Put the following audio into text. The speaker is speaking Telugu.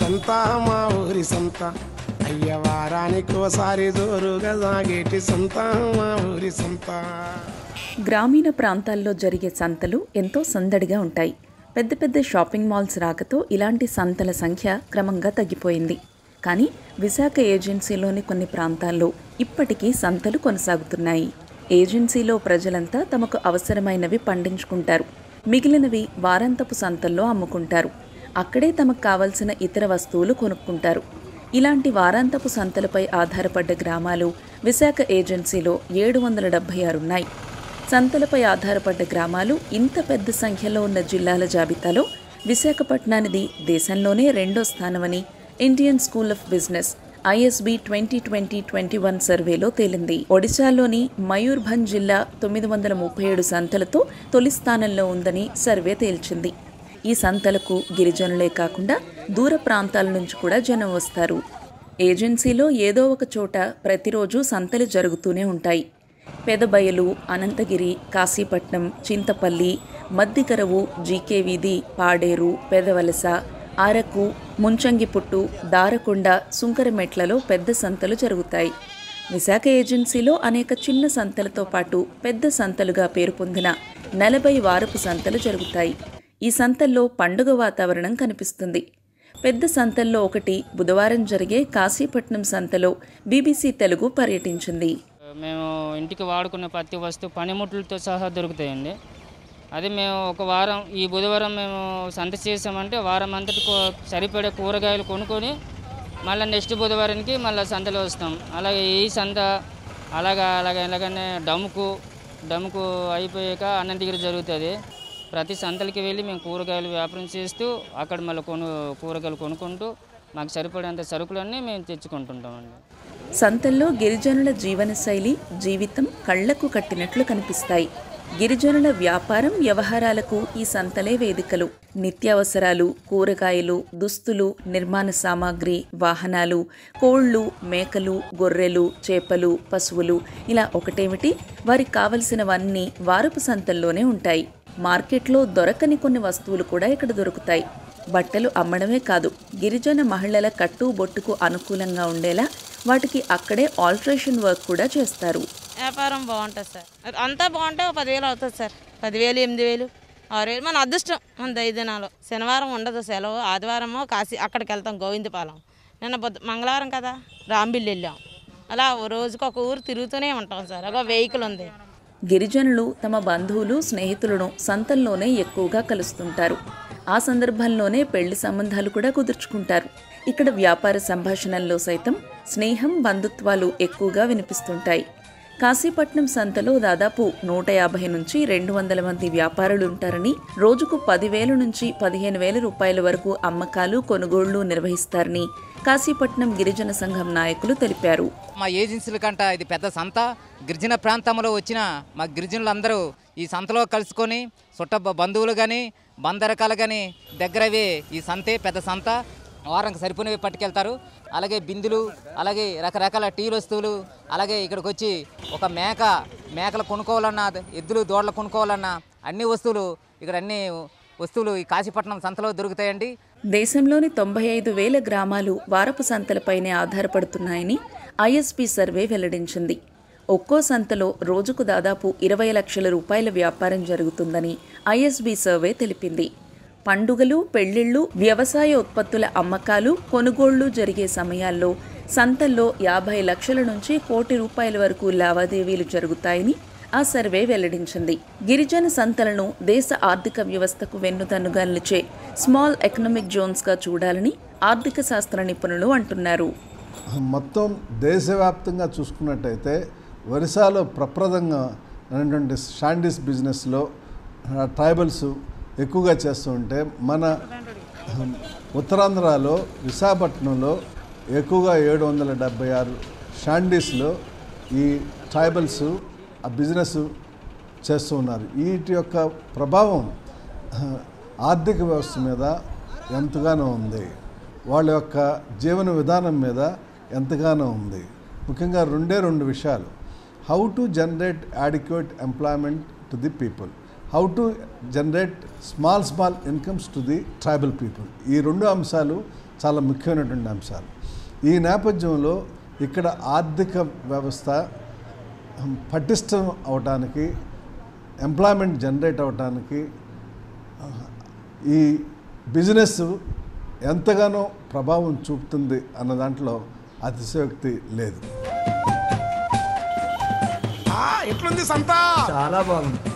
సంత మా ఊరి సంత అయ్య వారానికి ఓసారి జోరుగా సాగేటి సంత మా ఊరి సంత గ్రామీణ ప్రాంతాల్లో జరిగే సంతలు ఎంతో సందడిగా ఉంటాయి పెద్ద పెద్ద షాపింగ్ మాల్స్ రాకతో ఇలాంటి సంతల సంఖ్య క్రమంగా తగ్గిపోయింది కానీ విశాఖ ఏజెన్సీలోని కొన్ని ప్రాంతాల్లో ఇప్పటికీ సంతలు కొనసాగుతున్నాయి ఏజెన్సీలో ప్రజలంతా తమకు అవసరమైనవి పండించుకుంటారు మిగిలినవి వారాంతపు సంతల్లో అమ్ముకుంటారు అక్కడే తమకు కావలసిన ఇతర వస్తువులు కొనుక్కుంటారు ఇలాంటి వారాంతపు సంతలపై ఆధారపడ్డ గ్రామాలు విశాఖ ఏజెన్సీలో ఏడు వందల డెబ్బై ఆరు ఉన్నాయి సంతలపై ఆధారపడ్డ గ్రామాలు ఇంత పెద్ద సంఖ్యలో ఉన్న జిల్లాల జాబితాలో విశాఖపట్నానిది దేశంలోనే రెండో స్థానమని Indian School of Business ISB twenty twenty twenty one సర్వేలో తేలింది ఒడిశాలోని మయూర్భంజ్ జిల్లా తొమ్మిది వందల ముప్పై ఏడు సంతలతో తొలి స్థానంలో ఉందని సర్వే తేల్చింది ఈ సంతలకు గిరిజనులే కాకుండా దూర ప్రాంతాల నుంచి కూడా జనం వస్తారు ఏజెన్సీలో ఏదో ఒక చోట ప్రతిరోజు సంతలు జరుగుతూనే ఉంటాయి పెదబయలు అనంతగిరి కాశీపట్నం చింతపల్లి మద్దికరవు జీకే వీధి పాడేరు పెదవలస అరకు ముంచంగిపుట్టు దారకొండ సుంకరమెట్లలో పెద్ద సంతలు జరుగుతాయి విశాఖ ఏజెన్సీలో అనేక చిన్న సంతలతో పాటు పెద్ద సంతలుగా పేరు పొందిన నలభై వారపు సంతలు జరుగుతాయి ఈ సంతల్లో పండుగ వాతావరణం కనిపిస్తుంది పెద్ద సంతల్లో ఒకటి బుధవారం జరిగే కాశీపట్నం సంతలో బీబీసీ తెలుగు పర్యటించింది మేము ఇంటికి వాడుకునే ప్రతి వస్తువు పనిముట్లతో సహా దొరుకుతాయండి అది మేము ఒక వారం ఈ బుధవారం మేము సంత చేసామంటే వారం అంతటి సరిపడే కూరగాయలు కొనుక్కొని మళ్ళీ నెక్స్ట్ బుధవారానికి మళ్ళీ సంతలో వస్తాం అలాగే ఈ సంత అలాగా అలాగే ఎలాగనే డమ్ముకు డమ్ముకు అయిపోయాక అనంతగిరి జరుగుతుంది ప్రతి సంతలకి వెళ్ళి మేము కూరగాయలు వ్యాపారం చేస్తూ అక్కడ మళ్ళీ కొను కూరగాయలు కొనుక్కుంటూ మాకు సరిపడేంత సరుకులన్నీ మేము తెచ్చుకుంటుంటామండి సంతల్లో గిరిజనుల జీవనశైలి జీవితం కళ్లకు కట్టినట్లు కనిపిస్తాయి గిరిజనుల వ్యాపారం వ్యవహారాలకు ఈ సంతలే వేదికలు నిత్యావసరాలు కూరగాయలు దుస్తులు నిర్మాణ సామాగ్రి వాహనాలు కోళ్లు మేకలు గొర్రెలు చేపలు పశువులు ఇలా ఒకటేమిటి వారికి కావలసినవన్నీ వారపు సంతల్లోనే ఉంటాయి మార్కెట్లో దొరకని కొన్ని వస్తువులు కూడా ఇక్కడ దొరుకుతాయి బట్టలు అమ్మడమే కాదు గిరిజన మహిళల కట్టు బొట్టుకు అనుకూలంగా ఉండేలా వాటికి అక్కడే ఆల్ట్రేషన్ వర్క్ కూడా చేస్తారు వ్యాపారం బాగుంటుంది సార్ అది అంతా బాగుంటే ఒక పదివేలు అవుతుంది సార్ పదివేలు ఎనిమిది వేలు ఆరు వేలు మన అదృష్టం మన ఐదు దినాలు శనివారం ఉండదు సెలవు ఆదివారమో కాశీ అక్కడికి వెళ్తాం గోవిందపాలెం నిన్న బుధ మంగళవారం కదా రాంబిల్లి వెళ్ళాం అలా ఓ రోజుకి ఒక ఊరు తిరుగుతూనే ఉంటాం సార్ ఒక వెహికల్ ఉంది గిరిజనులు తమ బంధువులు స్నేహితులను సంతల్లోనే ఎక్కువగా కలుస్తుంటారు ఆ సందర్భంలోనే పెళ్లి సంబంధాలు కూడా కుదుర్చుకుంటారు ఇక్కడ వ్యాపార సంభాషణల్లో సైతం స్నేహం బంధుత్వాలు ఎక్కువగా వినిపిస్తుంటాయి కాశీపట్నం సంతలో దాదాపు నూట యాభై నుంచి రెండు వందల మంది వ్యాపారులు ఉంటారని రోజుకు పదివేల నుంచి పదిహేను వేల రూపాయల వరకు అమ్మకాలు కొనుగోళ్లు నిర్వహిస్తారని కాశీపట్నం గిరిజన సంఘం నాయకులు తెలిపారు మా ఏజెన్సీల కంట ఇది పెద్ద సంత గిరిజన ప్రాంతంలో వచ్చిన మా గిరిజనులందరూ ఈ సంతలో కలుసుకొని చుట్ట బంధువులు కానీ బందరకాలు కానీ దగ్గరవే ఈ సంతే పెద్ద సంత వారానికి సరిపోయినవి పట్టుకెళ్తారు అలాగే బిందులు అలాగే రకరకాల టీ వస్తువులు అలాగే ఇక్కడికి వచ్చి ఒక మేక మేకలు కొనుక్కోవాలన్నా ఎద్దులు దోడలు కొనుక్కోవాలన్నా అన్ని వస్తువులు ఇక్కడ అన్ని వస్తువులు ఈ కాశీపట్నం సంతలో దొరుకుతాయండి దేశంలోని తొంభై ఐదు వేల గ్రామాలు వారపు సంతలపైనే ఆధారపడుతున్నాయని ఐఎస్పీ సర్వే వెల్లడించింది ఒక్కో సంతలో రోజుకు దాదాపు ఇరవై లక్షల రూపాయల వ్యాపారం జరుగుతుందని ఐఎస్బీ సర్వే తెలిపింది పండుగలు పెళ్లిళ్లు వ్యవసాయ ఉత్పత్తుల అమ్మకాలు కొనుగోళ్లు జరిగే సమయాల్లో సంతల్లో యాభై లక్షల నుంచి కోటి రూపాయల వరకు లావాదేవీలు జరుగుతాయని ఆ సర్వే వెల్లడించింది గిరిజన సంతలను దేశ ఆర్థిక వ్యవస్థకు వెన్నుదన్నుగా నిలిచే స్మాల్ ఎకనామిక్ జోన్స్గా చూడాలని ఆర్థిక శాస్త్ర నిపుణులు అంటున్నారు మొత్తం దేశవ్యాప్తంగా చూసుకున్నట్టయితే ఒరిస్సాలో ప్రప్రదంగా ఉన్నటువంటి షాండీస్ బిజినెస్లో ఆ, ట్రైబల్స్ ఎక్కువగా చేస్తూ ఉంటే మన ఉత్తరాంధ్రలో విశాఖపట్నంలో ఎక్కువగా ఏడు వందల డెబ్బై ఆరు షాండీస్లో ఈ ట్రైబల్స్ ఆ బిజినెస్ చేస్తూ ఉన్నారు వీటి యొక్క ప్రభావం ఆ, ఆర్థిక వ్యవస్థ మీద ఎంతగానో ఉంది వాళ్ళ యొక్క జీవన విధానం మీద ఎంతగానో ఉంది ముఖ్యంగా రెండే రెండు విషయాలు how to generate adequate employment to the people how to generate small small incomes to the tribal people ఈ రెండు అంశాలు చాలా ముఖ్యమైనటువంటి అంశాలు ఈ నేపథ్యంలో ఇక్కడ ఆర్థిక వ్యవస్థ పటిష్టం అవటానికి ఎంప్లాయ్మెంట్ జనరేట్ అవటానికి ఈ బిజినెస్ ఎంతగానో ప్రభావం చూపుతుంది అన్న దాంట్లో అతిశయోక్తి లేదు ఆ, ఎట్లుంది సంత చాలా బాగుంది